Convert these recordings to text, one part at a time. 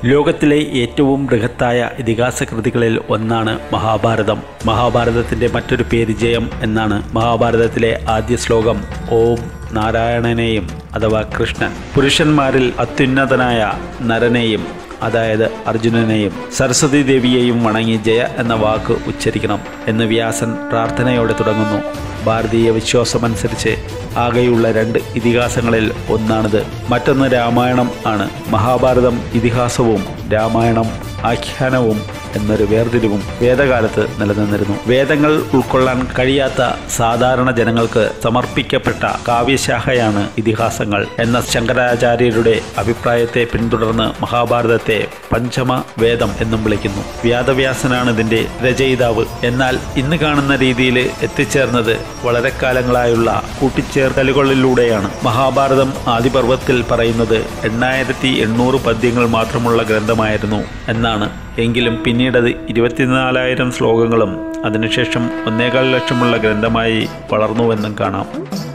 ലോകത്തിലെ ഏറ്റവും ബൃഹത്തായ ഇതിഹാസ കൃതികളിൽ ഒന്നാണ് മഹാഭാരതം മഹാഭാരതത്തിന്റെ മറ്റൊരു പേര് ജയം എന്നാണ് മഹാഭാരതത്തിലെ ആദ്യ ശ്ലോകം ഓം നാരായണനെയും അഥവാ കൃഷ്ണൻ പുരുഷന്മാരിൽ അത്യുന്നതനായ നരനെയും അതായത് അർജുനനെയും സരസ്വതി ദേവിയെയും വണങ്ങി ജയ എന്ന വാക്ക് ഉച്ചരിക്കണം എന്ന് വ്യാസൻ പ്രാർത്ഥനയോടെ തുടങ്ങുന്നു ഭാരതീയ വിശ്വാസമനുസരിച്ച് ആകെയുള്ള രണ്ട് ഇതിഹാസങ്ങളിൽ ഒന്നാണിത് മറ്റൊന്ന് രാമായണം ആണ് മഹാഭാരതം ഇതിഹാസവും രാമായണം ആഖ്യാനവും എന്നൊരു വേർതിരിവും വേദകാലത്ത് നിലനിന്നിരുന്നു വേദങ്ങൾ ഉൾക്കൊള്ളാൻ കഴിയാത്ത സാധാരണ ജനങ്ങൾക്ക് സമർപ്പിക്കപ്പെട്ട കാവ്യശാഖയാണ് ഇതിഹാസങ്ങൾ എന്ന ശങ്കരാചാര്യരുടെ അഭിപ്രായത്തെ പിന്തുടർന്ന് മഹാഭാരതത്തെ പഞ്ചമ വേദം എന്നും വിളിക്കുന്നു വ്യാദവ്യാസനാണ് ഇതിന്റെ രചയിതാവ് എന്നാൽ ഇന്ന് കാണുന്ന രീതിയിൽ എത്തിച്ചേർന്നത് വളരെ കാലങ്ങളായുള്ള കൂട്ടിച്ചേർക്കലുകളിലൂടെയാണ് മഹാഭാരതം ആദിപർവത്തിൽ പറയുന്നത് എണ്ണായിരത്തി എണ്ണൂറ് പദ്യങ്ങൾ മാത്രമുള്ള ഗ്രന്ഥമായിരുന്നു എന്നാണ് എങ്കിലും പിന്നീടത് ഇരുപത്തിനാലായിരം ശ്ലോകങ്ങളും അതിനുശേഷം ഒന്നേകാൽ ലക്ഷമുള്ള ഗ്രന്ഥമായി വളർന്നുവെന്നും കാണാം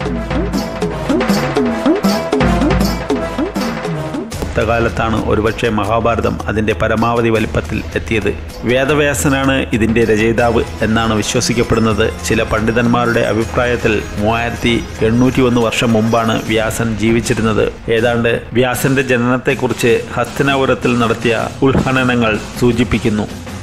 കാലത്താണ് ഒരുപക്ഷെ മഹാഭാരതം അതിൻ്റെ പരമാവധി വലിപ്പത്തിൽ എത്തിയത് വേദവ്യാസനാണ് ഇതിൻ്റെ രചയിതാവ് എന്നാണ് വിശ്വസിക്കപ്പെടുന്നത് ചില പണ്ഡിതന്മാരുടെ അഭിപ്രായത്തിൽ മൂവായിരത്തി എണ്ണൂറ്റി ഒന്ന് വർഷം മുമ്പാണ് വ്യാസൻ ജീവിച്ചിരുന്നത് ഏതാണ്ട് വ്യാസന്റെ ജനനത്തെക്കുറിച്ച് ഹസ്തനാപുരത്തിൽ നടത്തിയ ഉത്ഖനനങ്ങൾ സൂചിപ്പിക്കുന്നു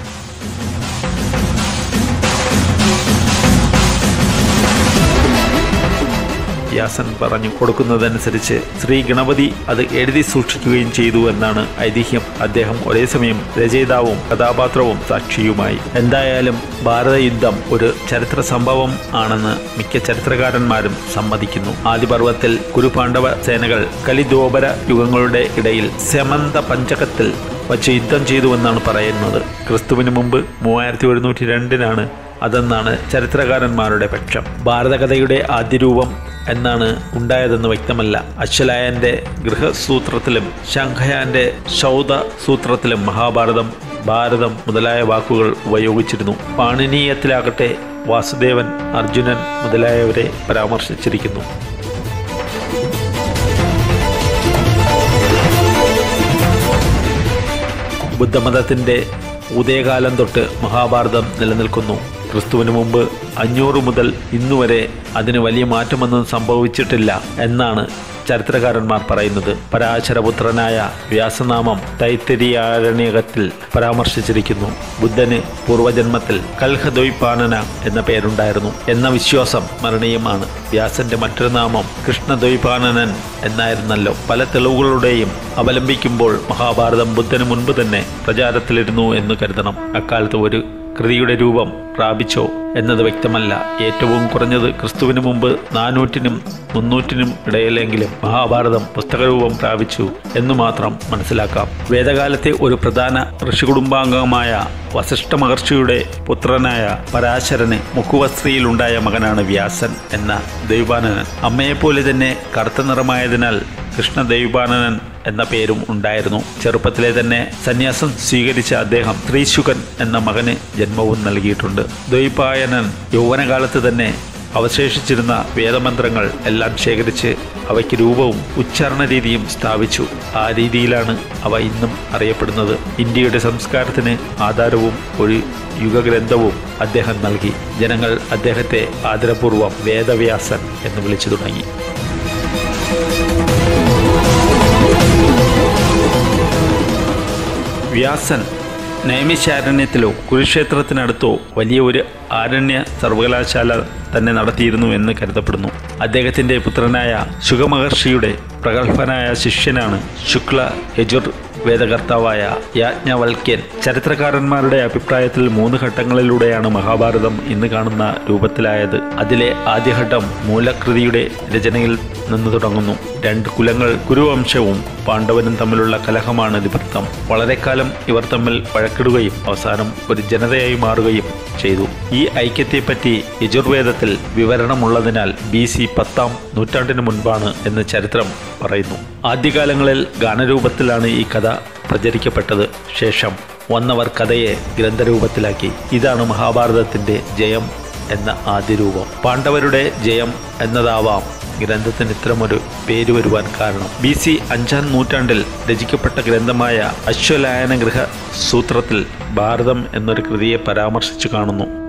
വ്യാസൻ പറഞ്ഞു കൊടുക്കുന്നതനുസരിച്ച് ശ്രീ ഗണപതി അത് എഴുതി സൂക്ഷിക്കുകയും ചെയ്തു എന്നാണ് ഐതിഹ്യം അദ്ദേഹം ഒരേ സമയം രചയിതാവും കഥാപാത്രവും സാക്ഷിയുമായി എന്തായാലും ഭാരതയുദ്ധം ഒരു ചരിത്ര സംഭവം ആണെന്ന് മിക്ക ചരിത്രകാരന്മാരും സമ്മതിക്കുന്നു ആദിപർവത്തിൽ കുരുപാണ്ഡവ സേനകൾ കലിദോപര യുഗങ്ങളുടെ ഇടയിൽ സെമന്ത പഞ്ചകത്തിൽ വച്ച് യുദ്ധം ചെയ്തുവെന്നാണ് പറയുന്നത് ക്രിസ്തുവിന് മുമ്പ് മൂവായിരത്തി ഒരുന്നൂറ്റി രണ്ടിനാണ് അതെന്നാണ് ചരിത്രകാരന്മാരുടെ പക്ഷം ഭാരതകഥയുടെ ആദ്യ രൂപം എന്നാണ് ഉണ്ടായതെന്ന് വ്യക്തമല്ല അശ്വലായന്റെ ഗൃഹസൂത്രത്തിലും ശംഖയാന്റെ ശൗത സൂത്രത്തിലും മഹാഭാരതം ഭാരതം മുതലായ വാക്കുകൾ ഉപയോഗിച്ചിരുന്നു പാണിനീയത്തിലാകട്ടെ വാസുദേവൻ അർജുനൻ മുതലായവരെ പരാമർശിച്ചിരിക്കുന്നു ബുദ്ധമതത്തിൻ്റെ ഉദയകാലം തൊട്ട് മഹാഭാരതം നിലനിൽക്കുന്നു ക്രിസ്തുവിന് മുമ്പ് അഞ്ഞൂറ് മുതൽ ഇന്നുവരെ അതിന് വലിയ മാറ്റമൊന്നും സംഭവിച്ചിട്ടില്ല എന്നാണ് ചരിത്രകാരന്മാർ പറയുന്നത് പരാശരപുത്രനായ വ്യാസനാമം തൈത്തിരിയാരണ്യകത്തിൽ പരാമർശിച്ചിരിക്കുന്നു ബുദ്ധന് പൂർവജന്മത്തിൽ കൽഹദ്വൈപാനന എന്ന പേരുണ്ടായിരുന്നു എന്ന വിശ്വാസം മരണീയമാണ് വ്യാസന്റെ മറ്റൊരു നാമം കൃഷ്ണദ്വൈപാനനൻ എന്നായിരുന്നല്ലോ പല തെളിവുകളുടെയും അവലംബിക്കുമ്പോൾ മഹാഭാരതം ബുദ്ധന് മുൻപ് തന്നെ പ്രചാരത്തിലിരുന്നു എന്ന് കരുതണം അക്കാലത്ത് ഒരു കൃതിയുടെ രൂപം പ്രാപിച്ചോ എന്നത് വ്യക്തമല്ല ഏറ്റവും കുറഞ്ഞത് ക്രിസ്തുവിന് മുമ്പ് നാനൂറ്റിനും മുന്നൂറ്റിനും ഇടയിലെങ്കിലും മഹാഭാരതം പുസ്തകരൂപം പ്രാപിച്ചു എന്ന് മാത്രം മനസ്സിലാക്കാം വേദകാലത്തെ ഒരു പ്രധാന ഋഷികുടുംബാംഗമായ വസിഷ്ഠ മഹർഷിയുടെ പുത്രനായ പരാശരന് മുക്കുവസ്ത്രീയിലുണ്ടായ മകനാണ് വ്യാസൻ എന്ന ദൈവാനനൻ അമ്മയെപ്പോലെ തന്നെ കറുത്ത നിറമായതിനാൽ കൃഷ്ണദൈവാനനൻ എന്ന പേരും ഉണ്ടായിരുന്നു ചെറുപ്പത്തിലെ തന്നെ സന്യാസം സ്വീകരിച്ച അദ്ദേഹം ശ്രീശുകൻ എന്ന മകന് ജന്മവും നൽകിയിട്ടുണ്ട് ദ്വൈപായനൻ യൗവനകാലത്ത് തന്നെ അവശേഷിച്ചിരുന്ന വേദമന്ത്രങ്ങൾ എല്ലാം ശേഖരിച്ച് അവയ്ക്ക് രൂപവും ഉച്ചാരണ രീതിയും സ്ഥാപിച്ചു ആ രീതിയിലാണ് അവ ഇന്നും അറിയപ്പെടുന്നത് ഇന്ത്യയുടെ സംസ്കാരത്തിന് ആധാരവും ഒരു യുഗഗ്രന്ഥവും അദ്ദേഹം നൽകി ജനങ്ങൾ അദ്ദേഹത്തെ ആദരപൂർവ്വം വേദവ്യാസൻ എന്ന് വിളിച്ചു തുടങ്ങി വ്യാസൻ നൈമിശാരണ്യത്തിലോ കുരുക്ഷേത്രത്തിനടുത്തോ വലിയ ഒരു ആരണ്യ സർവകലാശാല തന്നെ നടത്തിയിരുന്നു എന്ന് കരുതപ്പെടുന്നു അദ്ദേഹത്തിൻ്റെ പുത്രനായ ശുഗമഹർഷിയുടെ പ്രഗത്ഭനായ ശിഷ്യനാണ് ശുക്ല യജുർ വേദകർത്താവായ യാജ്ഞവൽക്യൻ ചരിത്രകാരന്മാരുടെ അഭിപ്രായത്തിൽ മൂന്ന് ഘട്ടങ്ങളിലൂടെയാണ് മഹാഭാരതം ഇന്ന് കാണുന്ന രൂപത്തിലായത് അതിലെ ആദ്യഘട്ടം മൂലകൃതിയുടെ രചനയിൽ നിന്ന് തുടങ്ങുന്നു രണ്ട് കുലങ്ങൾ കുരുവംശവും പാണ്ഡവനും തമ്മിലുള്ള കലഹമാണ് ഇതിവൃത്തം വളരെ കാലം ഇവർ തമ്മിൽ വഴക്കിടുകയും അവസാനം ഒരു ജനതയായി മാറുകയും ചെയ്തു ഈ ഐക്യത്തെപ്പറ്റി യജുർവേദത്തിൽ വിവരണമുള്ളതിനാൽ ബി സി പത്താം നൂറ്റാണ്ടിന് മുൻപാണ് എന്ന് ചരിത്രം പറയുന്നു ആദ്യകാലങ്ങളിൽ ഗാനരൂപത്തിലാണ് ഈ കഥ പ്രചരിക്കപ്പെട്ടത് ശേഷം വന്നവർ കഥയെ ഗ്രന്ഥരൂപത്തിലാക്കി ഇതാണ് മഹാഭാരതത്തിന്റെ ജയം എന്ന ആദ്യ രൂപം പാണ്ഡവരുടെ ജയം എന്നതാവാം ഗ്രന്ഥത്തിന് ഇത്തരമൊരു പേര് വരുവാൻ കാരണം ബി സി അഞ്ചാം നൂറ്റാണ്ടിൽ രചിക്കപ്പെട്ട ഗ്രന്ഥമായ അശ്വലായന ഗൃഹ സൂത്രത്തിൽ ഭാരതം എന്നൊരു കൃതിയെ പരാമർശിച്ചു കാണുന്നു